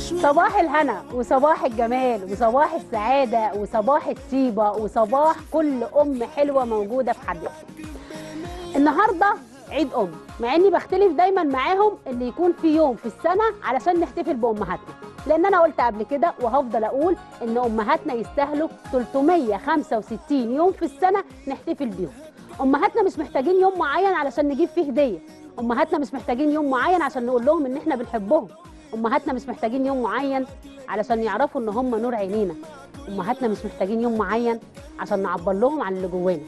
صباح الهنا وصباح الجمال وصباح السعادة وصباح الطيبة وصباح كل أم حلوة موجودة في حياتنا النهاردة عيد أم مع إني بختلف دايما معاهم إن يكون في يوم في السنة علشان نحتفل بأمهاتنا لأن أنا قلت قبل كده وهفضل أقول إن أمهاتنا يستاهلوا 365 يوم في السنة نحتفل بيهم أمهاتنا مش محتاجين يوم معين علشان نجيب فيه هدية أمهاتنا مش محتاجين يوم معين عشان نقول لهم إن إحنا بنحبهم امهاتنا مش محتاجين يوم معين علشان يعرفوا ان هم نور عينينا امهاتنا مش محتاجين يوم معين عشان نعبر لهم عن اللي جوانا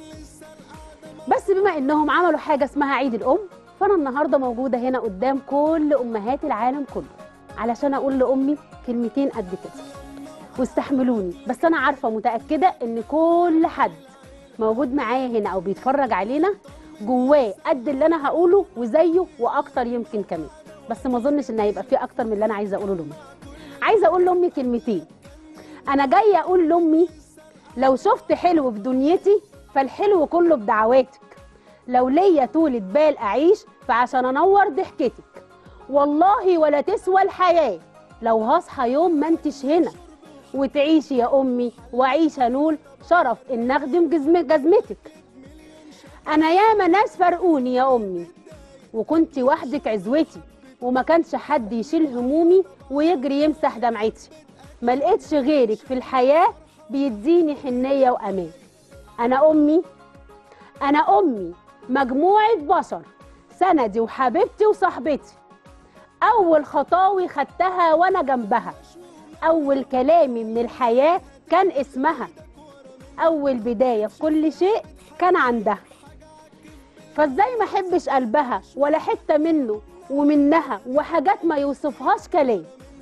بس بما انهم عملوا حاجه اسمها عيد الام فانا النهارده موجوده هنا قدام كل امهات العالم كله علشان اقول لامي كلمتين قد كده واستحملوني بس انا عارفه متاكده ان كل حد موجود معايا هنا او بيتفرج علينا جواه قد اللي انا هقوله وزيه واكتر يمكن كمان بس ما اظنش ان هيبقى فيه اكتر من اللي انا عايزه اقوله لامي عايزه اقول لامي كلمتين انا جايه اقول لامي لو شفت حلو في دنيتي فالحلو كله بدعواتك لو ليا طولة بال اعيش فعشان انور ضحكتك والله ولا تسوى الحياه لو هصحى يوم ما انتش هنا وتعيشي يا امي واعيش انول شرف ان اخدم جزم جزمتك انا ياما ناس فرقوني يا امي وكنت وحدك عزوتي وما كانش حد يشيل همومي ويجري يمسح دمعتي ما لقيتش غيرك في الحياة بيديني حنية وأمان أنا أمي أنا أمي مجموعة بشر سندي وحبيبتي وصاحبتي أول خطاوي خدتها وأنا جنبها أول كلامي من الحياة كان اسمها أول بداية في كل شيء كان عندها فازاي ما احبش قلبها ولا حته منه ومنها وحاجات ما يوصفهاش كلام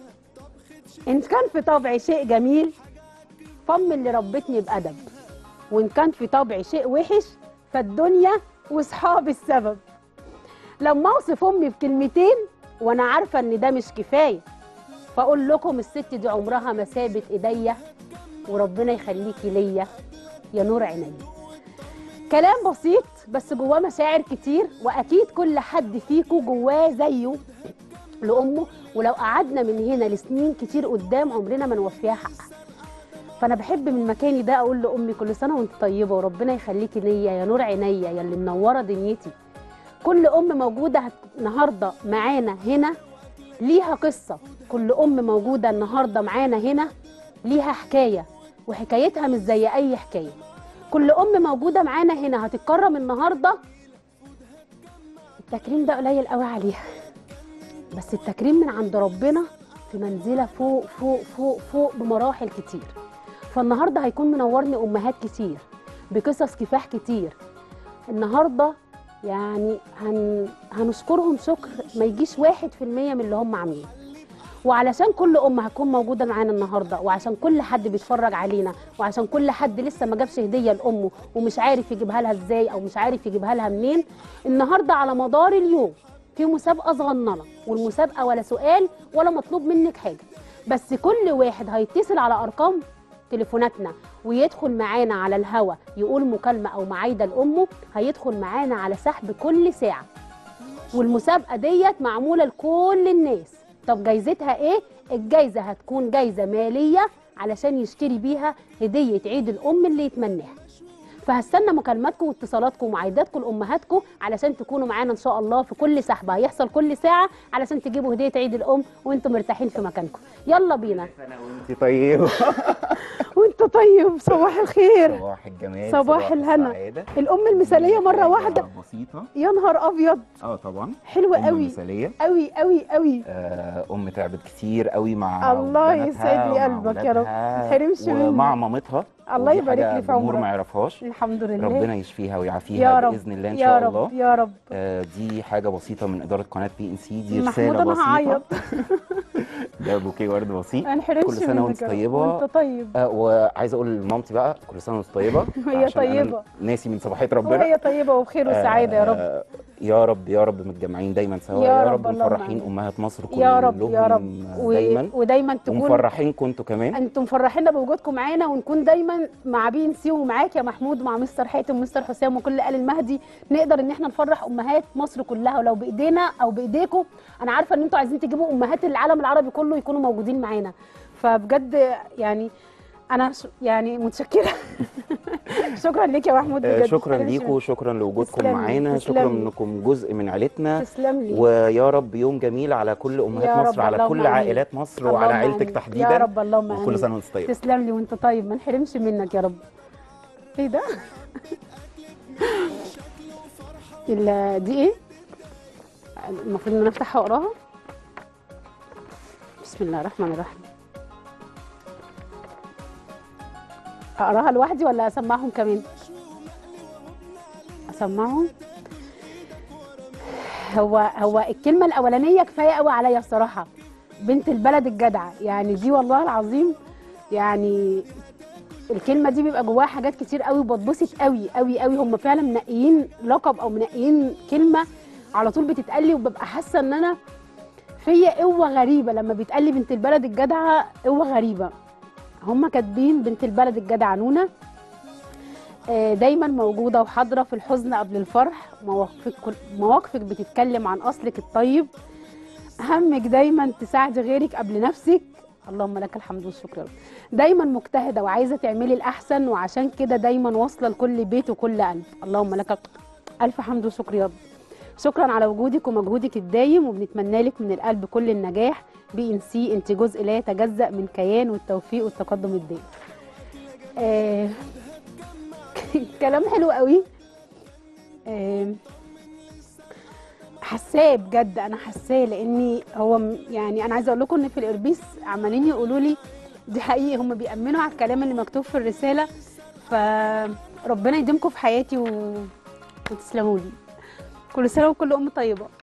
ان كان في طبعي شيء جميل فم اللي ربتني بادب وان كان في طبعي شيء وحش فالدنيا وصحابي السبب لما اوصف امي بكلمتين وانا عارفه ان ده مش كفايه فاقول لكم الست دي عمرها ما سابت ايديا وربنا يخليكي ليا يا نور عينيا كلام بسيط بس جواه مشاعر كتير واكيد كل حد فيكم جواه زيه لامه ولو قعدنا من هنا لسنين كتير قدام عمرنا ما نوفيها حقها فانا بحب من مكاني ده اقول لامي كل سنه وانت طيبه وربنا يخليكي ليا يا نور عينيا يا اللي منوره دنيتي كل ام موجوده هت- النهارده معانا هنا ليها قصه كل ام موجوده النهارده معانا هنا ليها حكايه وحكايتها مش زي اي حكايه كل ام موجوده معانا هنا هتتكرم النهارده التكريم ده قليل قوي عليها بس التكريم من عند ربنا في منزله فوق فوق فوق فوق بمراحل كتير فالنهارده هيكون منورني امهات كتير بقصص كفاح كتير النهارده يعني هن... هنشكرهم شكر ما يجيش واحد في المية من اللي هم عاملينه وعلشان كل ام هتكون موجوده معانا النهارده وعشان كل حد بيتفرج علينا وعشان كل حد لسه ما جابش هديه لامه ومش عارف يجيبها لها ازاي او مش عارف يجيبها لها منين النهارده على مدار اليوم في مسابقه صغننه والمسابقه ولا سؤال ولا مطلوب منك حاجه بس كل واحد هيتصل على ارقام تليفوناتنا ويدخل معانا على الهوا يقول مكالمه او معايده لامه هيدخل معانا على سحب كل ساعه والمسابقه ديت معموله لكل الناس طب جايزتها ايه الجايزه هتكون جايزه ماليه علشان يشتري بيها هديه عيد الام اللي يتمناها فهستنى مكالماتكم واتصالاتكم ومعايداتكم لامهاتكم علشان تكونوا معانا ان شاء الله في كل سحبه هيحصل كل ساعه علشان تجيبوا هديه عيد الام وانتم مرتاحين في مكانكم يلا بينا انا وانت طيبه وانت طيب صباح الخير صباح الجمال صباح الهنا. السعادة. الام المثاليه مره حاجة واحده بسيطه يا نهار ابيض اه طبعا حلوه أم قوي مثاليه قوي قوي قوي آه، ام تعبت كتير قوي مع الله بناتها يسعد لي ومع قلبك يا رب. ولادها ما تحرمش ومع منك. مامتها الله ودي يبارك حاجة لي في الجمهور عمرك. ما يعرفهاش الحمد لله ربنا يشفيها ويعافيها يا رب باذن الله ان يا شاء رب الله يا رب آه، دي حاجه بسيطه من اداره قناه بي ان سي دي محمود رساله انا بسيطه هعيط ده بوكيه ورد بسيط ما نحرمش كل سنه وانت منك يا رب. طيبه وانت طيب آه وعايز اقول لمامتي بقى كل سنه وانت طيبه وهي عشان أنا طيبة. ناسي من صباحيه ربنا وهي طيبه وبخير وسعاده يا رب آه، يا رب يا رب متجمعين دايما سوا يا يا رب، رب اللهم مفرحين آمين. امهات مصر كلهم يا رب يا رب و... دايما ودايما تكون ومفرحينكم انتوا كمان انتم مفرحينا بوجودكم معانا ونكون دايما مع بي ان سي ومعاك يا محمود ومع مستر حاتم ومستر حسام وكل آل المهدي نقدر ان احنا نفرح امهات مصر كلها ولو بايدينا او بايديكم انا عارفه ان انتوا عايزين تجيبوا امهات العالم العربي كله يكونوا موجودين معانا فبجد يعني انا ش- يعني متشكره شكرا ليك يا محمود آه، بجد شكرا أنا مش- ليكم وشكرا لوجودكم تسلمي، معانا شكرا تسلمي. انكم جزء من عيلتنا تسلم لي ويا رب يوم جميل على كل يا امهات رب، مصر على اللهم كل آمين. عائلات مصر وعلى اللهم عيلتك آمين. تحديدا يا رب اللهم امين وكل سنه وانت طيب تسلم لي وانت طيب ما نحرمش منك يا رب ايه ده ال- دي ايه المفروض ان انا افتحها واقراها بسم الله الرحمن الرحيم اقراها لوحدي ولا اسمعهم كمان اسمعهم هو هو الكلمه الاولانيه كفايه قوي عليا الصراحه بنت البلد الجدعه يعني دي والله العظيم يعني الكلمه دي بيبقى جواها حاجات كتير قوي وبتبسط قوي قوي قوي هم فعلا منقيين لقب او منقيين كلمه على طول بتتقال لي وببقى حاسه ان انا فيا قوه غريبه لما بيتقال لي بنت البلد الجدعه قوه غريبه هم كاتبين بنت البلد الجدعه نونه آه، دايما موجوده وحاضره في الحزن قبل الفرح مواقفك كل- مواقفك بتتكلم عن اصلك الطيب همك دايما تساعدي غيرك قبل نفسك اللهم لك الحمد والشكر يا رب. دايما مجتهده وعايزه تعملي الاحسن وعشان كده دايما واصله لكل بيت وكل قلب اللهم لك الف حمد وشكر يا رب شكرا على وجودك ومجهودك الدايم وبنتمنى لك من القلب كل النجاح بي ان سي انت جزء لا يتجزا من كيان والتوفيق والتقدم الدائم آه كلام حلو قوي آه حاساه بجد انا حاساه لاني هو م- يعني انا عايزه اقول لكم ان في الاربيس عمالين يقولوا لي دي حقيقي هم بيأمنوا على الكلام اللي مكتوب في الرساله فربنا يديمكم في حياتي و... وتسلموا لي كل سنه وكل ام طيبه